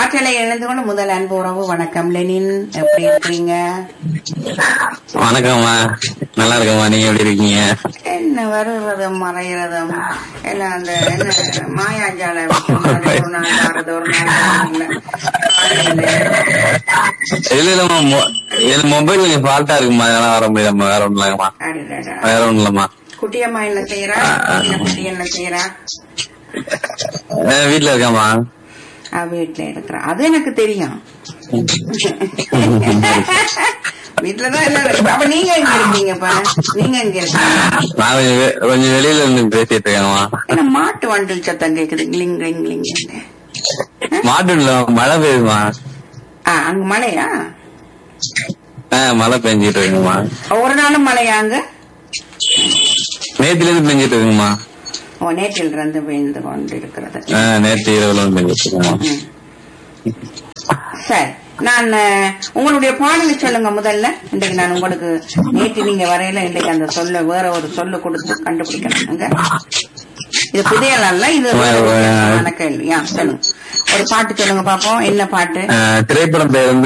காற்றலை இணைந்து கொண்டு முதல் அன்பு உறவு வணக்கம் லெனின் எப்படி இருக்கிறீங்க வணக்கம்மா நல்லா இருக்கம்மா நீங்க எப்படி இருக்கீங்க என்ன வருகிறதும் மறைகிறதும் எல்லாம் அந்த என்ன மாயாஜால ஒரு நாள் வாரது ஒரு நாள் வாரதில்ல. காலையில இல்ல இல்லம்மா மொ- என் மொபைல் கொஞ்சம் ஃபால்ட்டா இருக்குமா அதனால வர முடியலம்மா வேற ஒண்ணும் இல்லைங்கம்மா அடடடா. வேற ஒண்ணும் இல்லம்மா குட்டியம்மா என்ன செய்யறா சின்ன குட்டி என்ன செய்யறா அஹ் வீட்டுல இருக்கம்மா அவ வீட்டுல இருக்கிறா அது எனக்கு தெரியும் வீட்டுலதான் எல்லாம் இருக்கு. அப்ப நீங்க எங்க இருக்கீங்கப்பா நீங்க எங்க இருக்கீங்க நான் கொஞ்சம் வெ- கொஞ்சம் வெளியில இருந்து பேசிட்டு இருக்கேன்மா என்ன மாட்டு வண்டில் சத்தம் கேக்குது கிளிங் கிளிங் கிளிங் மாட்டு இல்ல மழை பெய்யுதுமா ஆ அங்க மழையா ஆஹ் மழை பெஞ்சிட்டு இருக்குமா ஒரு நாளும் மழையா அங்க நேத்துல இருந்து பெஞ்சிட்டு இருக்குமா ஓ நேற்றில் இருந்து விழுந்து கொண்டு இருக்கிறது ஆஹ் நேற்று இரவுல இருந்து பெஞ்சிட்டு இருக்குமா ம். சரி நான் அஹ், உங்களுடைய பாடலை சொல்லுங்க முதல்ல இன்றைக்கு நான் உங்களுக்கு நேற்று நீங்க வரையில இன்றைக்கு அந்த சொல்ல வேற ஒரு சொல்லு கொடுத்து கண்டுபிடிக்கணும் அங்க. இது புதிய அல்ல இது வேற ஒரு வித்தியாசமான கேள்வி ஆ, சொல்லுங்க ஒரு பாட்டு சொல்லுங்க பாப்போம் என்ன பாட்டு ஆஹ் திரைப்படம் பேர் வந்து